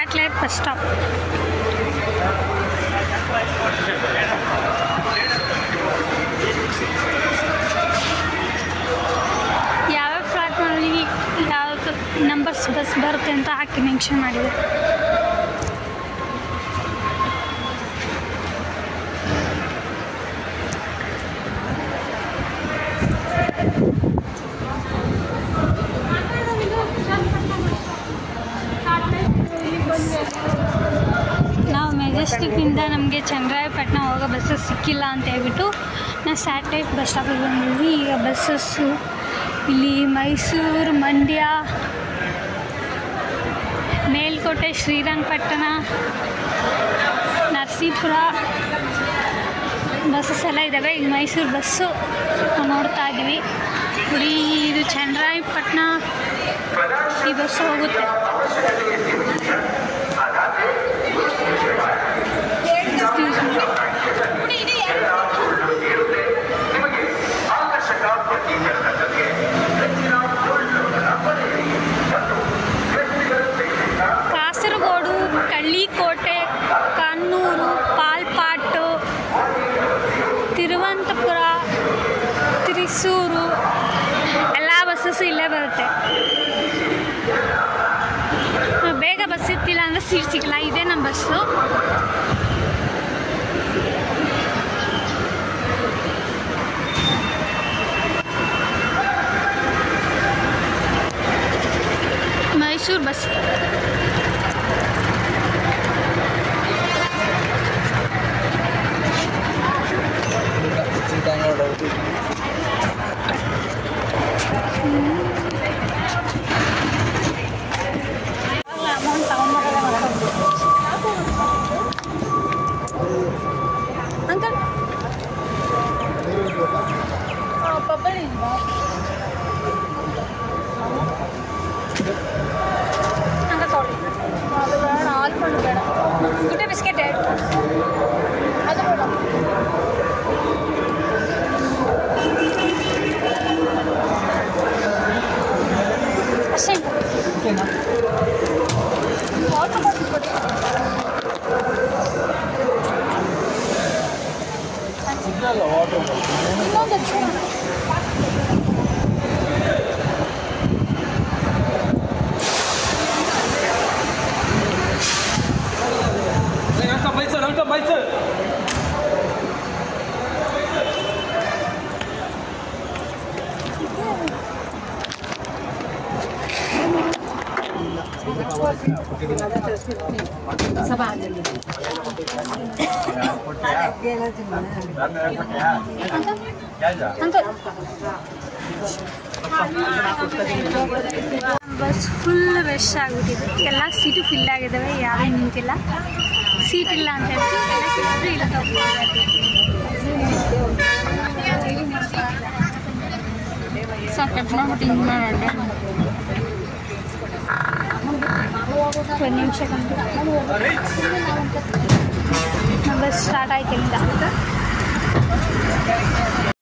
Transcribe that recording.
Satellite bus stop ಯಾವ್ಯಾವ ಫ್ಲಾಟ್ನಲ್ಲಿ ಯಾವ numbers bus ಬರುತ್ತೆ ಅಂತ ಹಾಕಿ ಮೆನ್ಷನ್ ಮಾಡಿದೆ ನಾವು ಮೆಜೆಸ್ಟಿಕ್ಕಿಂದ ನಮಗೆ ಚಂದ್ರಾಯಪಟ್ಟಣ ಹೋಗೋ ಬಸ್ಸಸ್ ಸಿಕ್ಕಿಲ್ಲ ಅಂತ ಹೇಳ್ಬಿಟ್ಟು ನಾವು ಸ್ಯಾಟಲೈಟ್ ಬಸ್ ಸ್ಟಾಪಿಗೆ ಬಂದಿದ್ವಿ ಈಗ ಬಸ್ಸಸ್ಸು ಇಲ್ಲಿ ಮೈಸೂರು ಮಂಡ್ಯ ಮೇಲ್ಕೋಟೆ ಶ್ರೀರಂಗಪಟ್ಟಣ ನರಸೀಪುರ ಬಸ್ಸಸ್ ಎಲ್ಲ ಇದ್ದಾವೆ ಈಗ ಮೈಸೂರು ಬಸ್ಸು ನಾವು ನೋಡ್ತಾ ಇದ್ದೀವಿ ನೋಡಿ ಇದು ಚಂದ್ರಾಯಪಟ್ಟಣ ಈ ಬಸ್ಸು ಹೋಗುತ್ತೆ Excuse me. ಕಾಸರಗೋಡು ಕಳ್ಳಿಕೋಟೆ ಕಣ್ಣೂರು ಪಾಲ್ಪಾಟು ತಿರುವಂತಪುರ ತ್ರಿಸೂರು ಎಲ್ಲ ಬಸ್ಸಸ್ಸು ಇಲ್ಲೇ ಬರುತ್ತೆ ಬೇಗ ಬಸ್ ಇರ್ತಿಲ್ಲ ಅಂದರೆ ಸೀಟ್ ಸಿಗಲ್ಲ ಇದೇ ನಮ್ಮ bus Mysuru bus amount uncle ಪಪ್ಪಳಿ ಅಂಕಲ್ ತಗೊಳ್ಳಿ ಅದು ಬೇಡ ಆಲ್ಮಂಡ್ ಬೇಡ ಗುಡ್ಡೆ ಬಿಸ್ಕೆಟ್ ಅದು ಬೇಡ ಅಷ್ಟೇ ವಾಟರ್ ಬಾಟಲ್ ಕೊಡಿ ಇನ್ನೊಂದು ಹಚ್ಚು. Angkat bicep, angkat bicep. Uncle bus full rush ಆಗಿಬಿಟ್ಟಿದೆ ಎಲ್ಲ ಸೀಟು ಫಿಲ್ ಆಗಿದ್ದಾವೆ ಯಾವೇ ನಿಂತಿಲ್ಲ ಸೀಟ್ ಇಲ್ಲ ಅಂತ ಹೇಳ್ಬಿಟ್ಟು ಎಲ್ಲ ಕೇಳಿದ್ರೆ ಇಲ್ಲ ಸಾಕು ಕಟ್ ಮಾಡ್ಬಿಟ್ಟು ಹಿಂಗೆ ಮಾಡೋಣ ಒಂದು ನಿಮಿಷ ಬಸ್ ಸ್ಟಾರ್ಟ್ ಆಯ್ತು ಇಲ್ಲಿಂದ